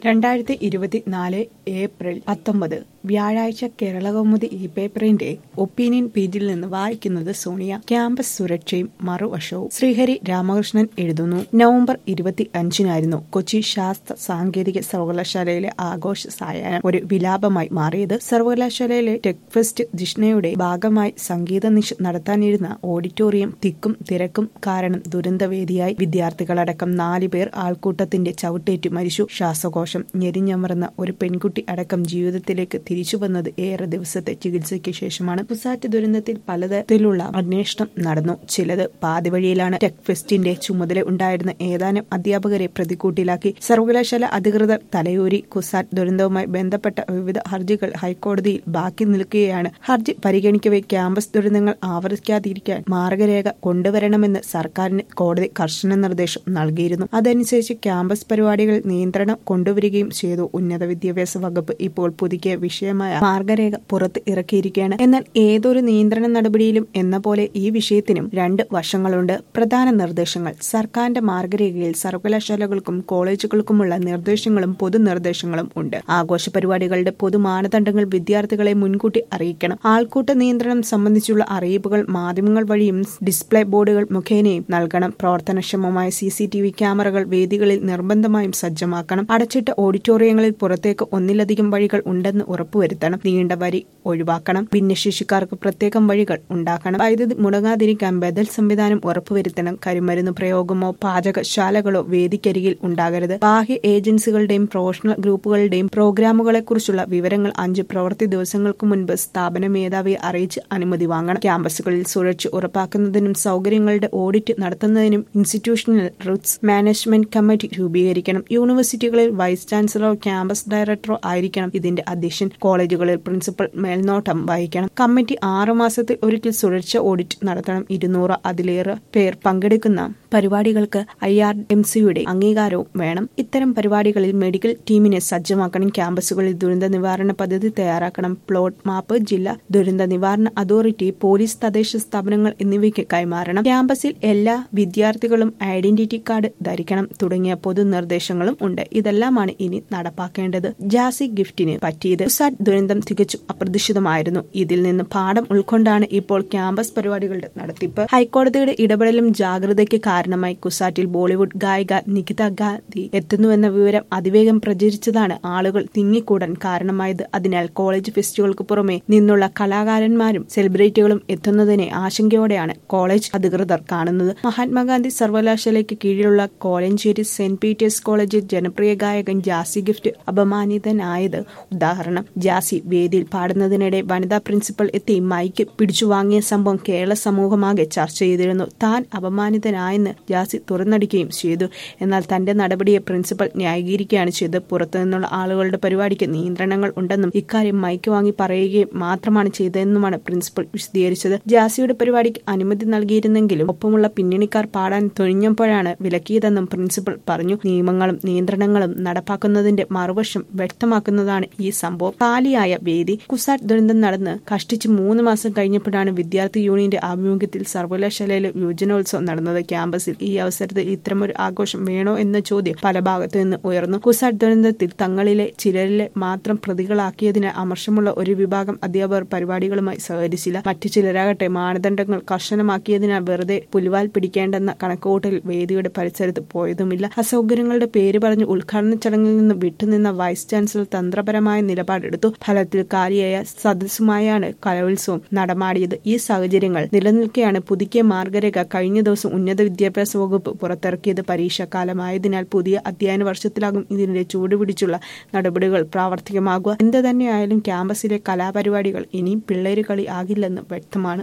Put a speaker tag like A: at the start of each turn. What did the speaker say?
A: രണ്ടായിരത്തി ഇരുപത്തിനാല് ഏപ്രിൽ പത്തൊമ്പത് വ്യാഴാഴ്ച കേരളകൗമുദി ഈ പേപ്പറിന്റെ ഒപ്പീനിയൻ പേജിൽ നിന്ന് വായിക്കുന്നത് സോണിയ ക്യാമ്പസ് സുരക്ഷയും മറുവശവും ശ്രീഹരി രാമകൃഷ്ണൻ എഴുതുന്നു നവംബർ ഇരുപത്തി അഞ്ചിനായിരുന്നു കൊച്ചി ശാസ്ത്ര സാങ്കേതിക സർവകലാശാലയിലെ ആഘോഷ സായാഹ്നം ഒരു വിലാപമായി മാറിയത് സർവകലാശാലയിലെ ടെക് ഫെസ്റ്റ് ജിഷ്ണയുടെ ഭാഗമായി സംഗീത നിശ നടത്താനിരുന്ന ഓഡിറ്റോറിയം തിക്കും തിരക്കും കാരണം ദുരന്തവേദിയായി വിദ്യാർത്ഥികളടക്കം നാല് പേർ ആൾക്കൂട്ടത്തിന്റെ ചവിട്ടേറ്റ് മരിച്ചു ശ്വാസകോശം ഞെരിഞ്ഞമർന്ന ഒരു പെൺകുട്ടി അടക്കം ജീവിതത്തിലേക്ക് തിരിച്ചു വന്നത് ഏറെ ദിവസത്തെ ചികിത്സയ്ക്ക് ശേഷമാണ് കുസാറ്റ് ദുരന്തത്തിൽ പലതരത്തിലുള്ള അന്വേഷണം നടന്നു ചിലത് പാതിവഴിയിലാണ് ടെക് ഫെസ്റ്റിന്റെ ചുമതല ഉണ്ടായിരുന്ന ഏതാനും അധ്യാപകരെ പ്രതിക്കൂട്ടിലാക്കി സർവകലാശാല അധികൃതർ തലയൂരി കുസാറ്റ് ദുരന്തവുമായി ബന്ധപ്പെട്ട വിവിധ ഹർജികൾ ഹൈക്കോടതിയിൽ ബാക്കി നിൽക്കുകയാണ് ഹർജി പരിഗണിക്കവെ ക്യാമ്പസ് ദുരന്തങ്ങൾ ആവർത്തിക്കാതിരിക്കാൻ മാർഗരേഖ കൊണ്ടുവരണമെന്ന് സർക്കാരിന് കോടതി കർശന നിർദ്ദേശം നൽകിയിരുന്നു അതനുസരിച്ച് ക്യാമ്പസ് പരിപാടികളിൽ നിയന്ത്രണം കൊണ്ടുവരികയും ചെയ്തു ഉന്നത വിദ്യാഭ്യാസ വകുപ്പ് ഇപ്പോൾ പുതുക്കിയ വിഷയമായ മാർഗരേഖ പുറത്ത് ഇറക്കിയിരിക്കുകയാണ് എന്നാൽ ഏതൊരു നിയന്ത്രണ നടപടിയിലും എന്ന പോലെ ഈ വിഷയത്തിനും രണ്ട് വശങ്ങളുണ്ട് പ്രധാന നിർദ്ദേശങ്ങൾ സർക്കാരിന്റെ മാർഗരേഖയിൽ സർവകലാശാലകൾക്കും കോളേജുകൾക്കുമുള്ള നിർദ്ദേശങ്ങളും പൊതുനിർദ്ദേശങ്ങളും ഉണ്ട് ആഘോഷ പരിപാടികളുടെ പൊതു മാനദണ്ഡങ്ങൾ വിദ്യാർത്ഥികളെ മുൻകൂട്ടി അറിയിക്കണം ആൾക്കൂട്ട നിയന്ത്രണം സംബന്ധിച്ചുള്ള അറിയിപ്പുകൾ മാധ്യമങ്ങൾ വഴിയും ഡിസ്പ്ലേ ബോർഡുകൾ മുഖേനയും നൽകണം പ്രവർത്തനക്ഷമമായ സി സി ടി വി ക്യാമറകൾ വേദികളിൽ നിർബന്ധമായും സജ്ജമാക്കണം അടച്ചിട്ട ഓഡിറ്റോറിയങ്ങളിൽ പുറത്തേക്ക് ഒന്നിലധികം വഴികൾ ഉണ്ടെന്ന് ഉറപ്പുവരുത്തണം നീണ്ട വരി ഒഴിവാക്കണം ഭിന്നശേഷിക്കാർക്ക് പ്രത്യേകം വഴികൾ ഉണ്ടാക്കണം വൈദ്യുതി മുടങ്ങാതിരിക്കാൻ ബദൽ സംവിധാനം ഉറപ്പുവരുത്തണം കരിമരുന്ന് പ്രയോഗമോ പാചകശാലകളോ വേദിക്കരികിൽ ഉണ്ടാകരുത് ബാഹ്യ ഏജൻസികളുടെയും പ്രൊഫഷണൽ ഗ്രൂപ്പുകളുടെയും പ്രോഗ്രാമുകളെക്കുറിച്ചുള്ള വിവരങ്ങൾ അഞ്ച് പ്രവൃത്തി ദിവസങ്ങൾക്ക് മുൻപ് സ്ഥാപന മേധാവിയെ അറിയിച്ച് അനുമതി വാങ്ങണം ക്യാമ്പസുകളിൽ സുരക്ഷ ഉറപ്പാക്കുന്നതിനും സൗകര്യങ്ങളുടെ ഓഡിറ്റ് നടത്തുന്നതിനും ഇൻസ്റ്റിറ്റ്യൂഷണൽ റിസ്ക് മാനേജ്മെന്റ് കമ്മിറ്റി രൂപീകരിക്കണം യൂണിവേഴ്സിറ്റികളിൽ വൈസ് ചാൻസലറോ ക്യാമ്പസ് ഡയറക്ടറോ ആയിരിക്കണം ഇതിന്റെ അധ്യക്ഷൻ കോളേജുകളിൽ പ്രിൻസിപ്പൽ മേൽനോട്ടം വഹിക്കണം കമ്മിറ്റി ആറു മാസത്തിൽ ഒരിക്കൽ സുരക്ഷ ഓഡിറ്റ് നടത്തണം ഇരുന്നൂറ് അതിലേറെ പേർ പങ്കെടുക്കുന്ന പരിപാടികൾക്ക് ഐ ആർ എം സിയുടെ അംഗീകാരവും വേണം ഇത്തരം പരിപാടികളിൽ മെഡിക്കൽ ടീമിനെ സജ്ജമാക്കണം ക്യാമ്പസുകളിൽ ദുരന്ത നിവാരണ പദ്ധതി തയ്യാറാക്കണം പ്ലോട്ട് മാപ്പ് ജില്ലാ ദുരന്ത നിവാരണ അതോറിറ്റി പോലീസ് തദ്ദേശ സ്ഥാപനങ്ങൾ എന്നിവയ്ക്ക് കൈമാറണം ക്യാമ്പസിൽ എല്ലാ വിദ്യാർത്ഥികളും ഐഡന്റിറ്റി കാർഡ് ധരിക്കണം തുടങ്ങിയ പൊതുനിർദ്ദേശങ്ങളും ഉണ്ട് ഇതെല്ലാമാണ് ഇനി നടപ്പാക്കേണ്ടത് ജാസി ഗിഫ്റ്റിന് പറ്റിയത് ഉസാറ്റ് ദുരന്തം തികച്ചും അപ്രതീക്ഷിതമായിരുന്നു ഇതിൽ നിന്ന് പാഠം ഉൾക്കൊണ്ടാണ് ഇപ്പോൾ ക്യാമ്പസ് പരിപാടികളുടെ നടത്തിപ്പ് ഹൈക്കോടതിയുടെ ഇടപെടലും ജാഗ്രതയ്ക്ക് കാരണമായി കുസാറ്റിൽ ബോളിവുഡ് ഗായിക നികിത ഗാന്ധി എത്തുന്നുവെന്ന വിവരം അതിവേഗം പ്രചരിച്ചതാണ് ആളുകൾ തിങ്ങിക്കൂടാൻ കാരണമായത് അതിനാൽ കോളേജ് ഫെസ്റ്റുകൾക്ക് പുറമെ നിന്നുള്ള കലാകാരന്മാരും സെലിബ്രിറ്റികളും എത്തുന്നതിനെ ആശങ്കയോടെയാണ് കോളേജ് അധികൃതർ കാണുന്നത് മഹാത്മാഗാന്ധി സർവകലാശാലയ്ക്ക് കീഴിലുള്ള കോലഞ്ചേരി സെന്റ് പീറ്റേഴ്സ് കോളേജിൽ ജനപ്രിയ ഗായകൻ ജാസി ഗിഫ്റ്റ് അപമാനിതനായത് ഉദാഹരണം ജാസി വേദിയിൽ പാടുന്നതിനിടെ വനിതാ പ്രിൻസിപ്പൽ എത്തി മൈക്ക് പിടിച്ചു വാങ്ങിയ സംഭവം കേരള സമൂഹമാകെ ചർച്ച ചെയ്തിരുന്നു താൻ അപമാനിതനായെന്ന് ജാസി തുറന്നടിക്കുകയും ചെയ്തു എന്നാൽ തന്റെ നടപടിയെ പ്രിൻസിപ്പൽ ന്യായീകരിക്കുകയാണ് ചെയ്തത് പുറത്തുനിന്നുള്ള ആളുകളുടെ പരിപാടിക്ക് നിയന്ത്രണങ്ങൾ ഉണ്ടെന്നും ഇക്കാര്യം മൈക്ക് വാങ്ങി പറയുകയും മാത്രമാണ് ചെയ്തതെന്നുമാണ് പ്രിൻസിപ്പൽ വിശദീകരിച്ചത് ജാസിയുടെ പരിപാടിക്ക് അനുമതി നൽകിയിരുന്നെങ്കിലും ഒപ്പമുള്ള പിന്നണിക്കാർ പാടാൻ തൊഴിഞ്ഞപ്പോഴാണ് വിലക്കിയതെന്നും പ്രിൻസിപ്പൽ പറഞ്ഞു നിയമങ്ങളും നിയന്ത്രണങ്ങളും നടപ്പാക്കുന്നതിന്റെ മറുവശം വ്യക്തമാക്കുന്നതാണ് ഈ സംഭവം കാലിയായ വേദി കുസാറ്റ് ദുരന്തം നടന്ന് കഷ്ടിച്ച് മൂന്ന് മാസം കഴിഞ്ഞപ്പോഴാണ് വിദ്യാർത്ഥി യൂണിയന്റെ ആഭിമുഖ്യത്തിൽ സർവകലാശാലയിലെ യുവജനോത്സവം നടന്നത് ക്യാമ്പസിൽ ഈ അവസരത്തിൽ ഇത്തരമൊരു ആഘോഷം വേണോ എന്ന ചോദ്യം പല ഭാഗത്തു നിന്ന് ഉയർന്നു കുസാറ്റ് ദുരന്തത്തിൽ തങ്ങളിലെ ചിലരിലെ മാത്രം പ്രതികളാക്കിയതിന് അമർഷമുള്ള ഒരു വിഭാഗം അധ്യാപകർ പരിപാടികളുമായി സഹകരിച്ചില്ല മറ്റു ചിലരാകട്ടെ മാനദണ്ഡങ്ങൾ കർശനമാക്കിയതിനാൽ വെറുതെ പുലിവാൽ പിടിക്കേണ്ടെന്ന കണക്കുകൂട്ടൽ വേദിയുടെ പരിസരത്ത് പോയതുമില്ല അസൗകര്യങ്ങളുടെ പേര് പറഞ്ഞ് ഉദ്ഘാടന ചടങ്ങിൽ നിന്ന് വിട്ടുനിന്ന വൈസ് ചാൻസലർ തന്ത്രപരമായ നിലപാടെടുത്തു ഫലത്തിൽ കാലിയായ സദസ്സുമായാണ് കലോത്സവം നടമാടിയത് ഈ സാഹചര്യങ്ങൾ നിലനിൽക്കെയാണ് പുതുക്കിയ മാർഗരേഖ കഴിഞ്ഞ ദിവസം ഉന്നത വിദ്യാഭ്യാസ വകുപ്പ് പുറത്തിറക്കിയത് പരീക്ഷാകാലമായതിനാൽ പുതിയ അധ്യയന വർഷത്തിലാകും ഇതിന്റെ ചൂടുപിടിച്ചുള്ള നടപടികൾ പ്രാവർത്തികമാകുക എന്ത് തന്നെയായാലും ക്യാമ്പസിലെ കലാപരിപാടികൾ ഇനിയും പിള്ളേര് കളി ആകില്ലെന്ന് വ്യക്തമാണ്